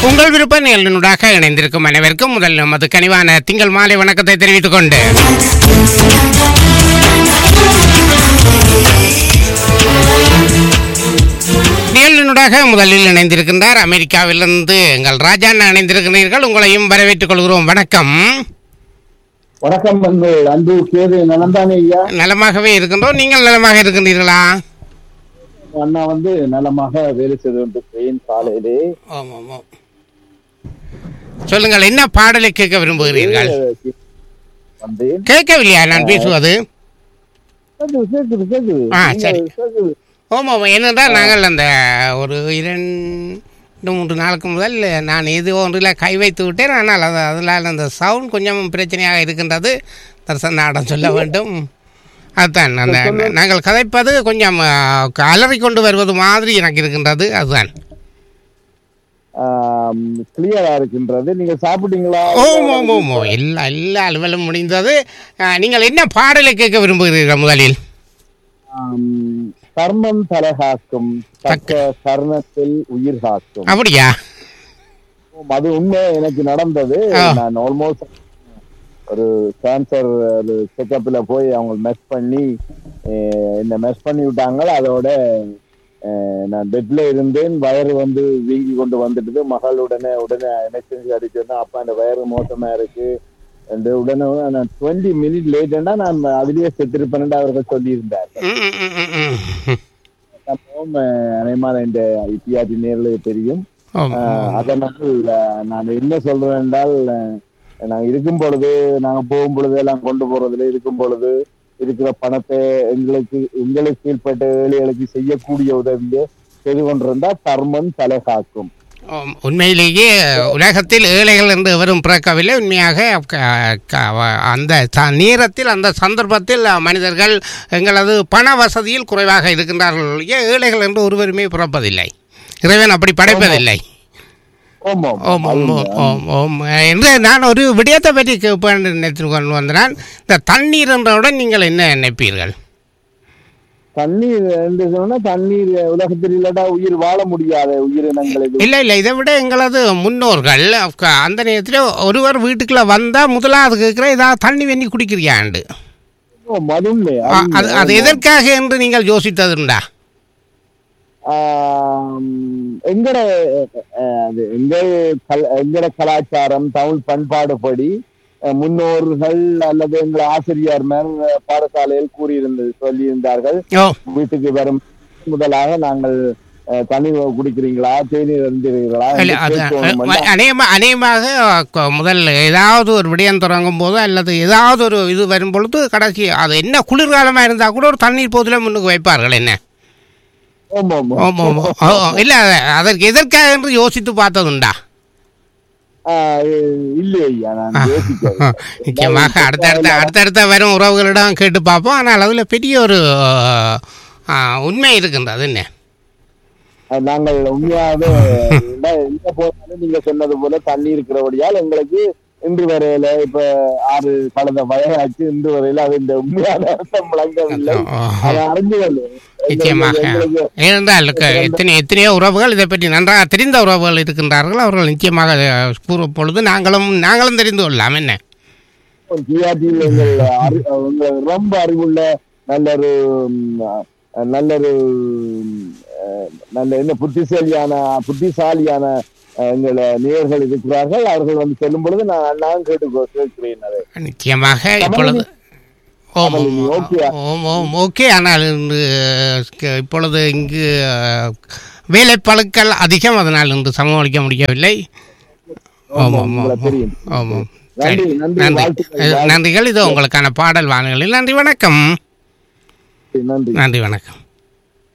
உங்கள் விருப்ப நிகழ்நூடாக இணைந்திருக்கும் அனைவருக்கும் முதல் நமது கனிவான திங்கள் மாலை வணக்கத்தை தெரிவித்துக் கொண்டு நிகழ்நூடாக முதலில் இணைந்திருக்கின்றார் அமெரிக்காவிலிருந்து எங்கள் ராஜா இணைந்திருக்கிறீர்கள் உங்களையும் வரவேற்றுக் கொள்கிறோம் வணக்கம் வணக்கம் அன்பு அன்பு கேது நலந்தானே ஐயா நலமாகவே இருக்கின்றோம் நீங்கள் நலமாக இருக்கின்றீர்களா அண்ணா வந்து நலமாக வேலை செய்து கொண்டிருக்கிறேன் காலையிலே ஆமாம் ஆமாம் சொல்லுங்கள் என்ன பாடலை கேட்க விரும்புகிறீர்கள் வந்தேன் கேட்கவில்லையா நான் பேசுவது கேக்குது, கேக்குது, கேக்குது. ஆ, நீங்க சரி. கேக்குது. ஆமாம் ஏனென்றால் நாங்கள் அந்த ஒரு இரண்டு மூன்று நாளுக்கு முதல் நான் ஏதோ ஒன்றில் கை வைத்து விட்டேன் ஆனால் அது அதில் அந்த சவுண்ட் கொஞ்சம் பிரச்சனையாக இருக்கின்றது தரிசனாடம் சொல்ல வேண்டும் அதுதான் அந்த நாங்கள் கதைப்பது கொஞ்சம் அலறி கொண்டு வருவது மாதிரி எனக்கு இருக்கின்றது அதுதான் ஆம், கிளியரா இருக்கின்றது நீங்க சாப்பிட்டீங்களா ஓம் ஓம் ஓம் ஓ எல்லா எல்லா அலுவலும் முடிந்தது ஆ, நீங்கள் என்ன பாடலை கேட்க விரும்புகிறீர்கள் முதலில் ஆம், கர்மம் தலகாக்கும் தக்க கர்ணத்தில் உயிர் காக்கும் அப்படியா அது உண்மை எனக்கு நடந்தது ஆ. நான் ஆல்மோஸ்ட் ஒரு கேன்சர் ஒரு செக்கப்ல போய் அவங்க மெஸ் பண்ணி அஹ், என்ன மெஸ் பண்ணி விட்டாங்க அதோட அஹ், நான் பெட்ல இருந்தேன் வயறு வந்து வீங்கி கொண்டு வந்துட்டது மகள் உடனே உடனே எமர்ஜென்சி அடிச்சோன்னா அப்பா அந்த வயறு மோசமா இருக்கு என்று உடனே நான் டுவெண்ட்டி மினிட் லேட்டா நான் அதுலயே செத்திருப்பேன் அவர்கள் சொல்லியிருந்தார் ம், ம், ம், ம், ம். அப்பவும் அனைமான இந்த இத்தியாதி நேரில் தெரியும் ஆம், ஆஹ் அதனால் அஹ், நான் என்ன சொல்றேன் என்றால் அஹ், நாங்க இருக்கும் பொழுது நாங்க போகும் பொழுது எல்லாம் கொண்டு போறதுல இருக்கும் பொழுது இருக்கிற பணத்தை எங்களுக்கு எங்களுக்கு கீழ்ப்பட்ட ஏழைகளுக்கு செய்யக்கூடிய உதவியை செய்து கொண்டிருந்தா தர்மம் தலை காக்கும் ஆம், உண்மையிலேயே உலகத்தில் ஏழைகள் என்று எவரும் பிறக்கவில்லை உண்மையாக க- க- வ- அந்த ச- நேரத்தில் அந்த சந்தர்ப்பத்தில் மனிதர்கள் எங்களது பண வசதியில் குறைவாக இருக்கின்றார்கள் ஒழிய ஏழைகள் என்று ஒருவருமே பிறப்பதில்லை இறைவன் அப்படி படைப்பதில்லை ஓமம் ஓம் ஓம் ஓம் ஓம் ஓம் என்று நான் ஒரு விடயத்தை பற்றி கேட்பேன் நினைத்து கொண்டு வந்தேன் இந்த தண்ணீர் என்றவுடன் நீங்கள் என்ன நினைப்பீர்கள் தண்ணீர் என்று சொன்னா தண்ணீர் உலகத்தில் இல்லாட்டா உயிர் வாழ முடியாத உயிரினங்கள் இது இல்லை இல்லை இதை விட எங்களது முன்னோர்கள் க- அந்த நேரத்தில் ஒருவர் வீட்டுக்குள்ள வந்தால் முதலாவது கேட்குற ஏதாவது தண்ணி வெண்ணி குடிக்கிறியாண்டு ஓம், அது உண்மை ஆ, அது அது எதற்காக என்று நீங்கள் யோசித்ததுண்டா ஆம், எங்கட அஹ், அது எங்க கல்- எங்கட கலாச்சாரம் தமிழ் பண்பாடுபடி அஹ், முன்னோர்கள் அல்லது எங்கள் ஆசிரியர்மார் அஹ், பாடசாலையில் கூறியிருந்தது சொல்லியிருந்தார்கள் ஓ வீட்டுக்கு வரும் முதலாக நாங்கள் அஹ், தண்ணி குடிக்கிறீங்களா தேநீர் இருந்தீர்களா இல்லை அது அநேகமாக அநேகமாக க- முதல் ஏதாவது ஒரு விடயம் தொடங்கும் போது அல்லது ஏதாவது ஒரு இது வரும் பொழுது கடைசி அது என்ன குளிர்காலமாக இருந்தால் கூட ஒரு தண்ணீர் போதில் முன்னுக்கு வைப்பார்கள் என்ன ஆமாம் ஓம் ஓம் ஓ இல்லை அதற்கு எதற்காக என்று யோசித்து பார்த்ததுண்டா இல்லை ஐயா நான் யோசிக்கிறேன் நிச்சயமாக அடுத்தடுத்த அடுத்தடுத்த வரும் உறவுகளிடம் கேட்டு பார்ப்போம் ஆனால் அதில் பெரிய ஒரு ஆ, உண்மை இருக்கின்றது என்ன அஹ் நாங்கள் உண்மையாகவே என்ன- எங்க போனாலும் நீங்க சொன்னது போல தண்ணி இருக்கிறபடியால் எங்களுக்கு இன்று வரையில இப்ப ஆறு கலந்த வயதாச்சு இன்று வரையில அது இந்த உண்மையான அர்த்தம் விளங்கவில்லை அதை அறிஞ்சு கொள்ளும். நிச்சயமாக எங்களுக்கு- ஏனென்றால் க- எத்தனை எத்தனையோ உறவுகள் இதை பற்றி நன்றாக தெரிந்த உறவுகள் இருக்கின்றார்கள் அவர்கள் நிச்சயமாக அஹ், கூறும் பொழுது நாங்களும் நாங்களும் தெரிந்து கொள்ளலாம் என்ன ஜிஆர்டியில் எங்கள் அறி- உங்கள் ரொம்ப அறிவுள்ள நல்ல ஒரு ம், அஹ், நல்ல ஒரு ம், அஹ், நல்ல என்ன புத்திசாலியான புத்திசாலியான அஹ், எங்கள் நேயர்கள் இருக்கிறார்கள் அவர்கள் வந்து சொல்லும் பொழுது நான் நான் கேட்டு கேட்கிறேன் அதை நிச்சயமாக இப்பொழுது ஓம் ஓம் ஓகே. ஓம் ஓம் ஓகே ஆனால் இன்று க- இப்பொழுது இங்கு அஹ், வேலைப்பளுக்கள் அதிகம் அதனால் இன்று சமாளிக்க முடியவில்லை ஓம் ஓம் உங்களை ஓம் தெரியும் ஓம் ஓம் நன்றி, சரி. நன்றி, நன்றி வாழ்த்துக்கள், நன்றிகள் இது உங்களுக்கான பாடல் வானுகளில் நன்றி வணக்கம் நன்றி நன்றி வணக்கம்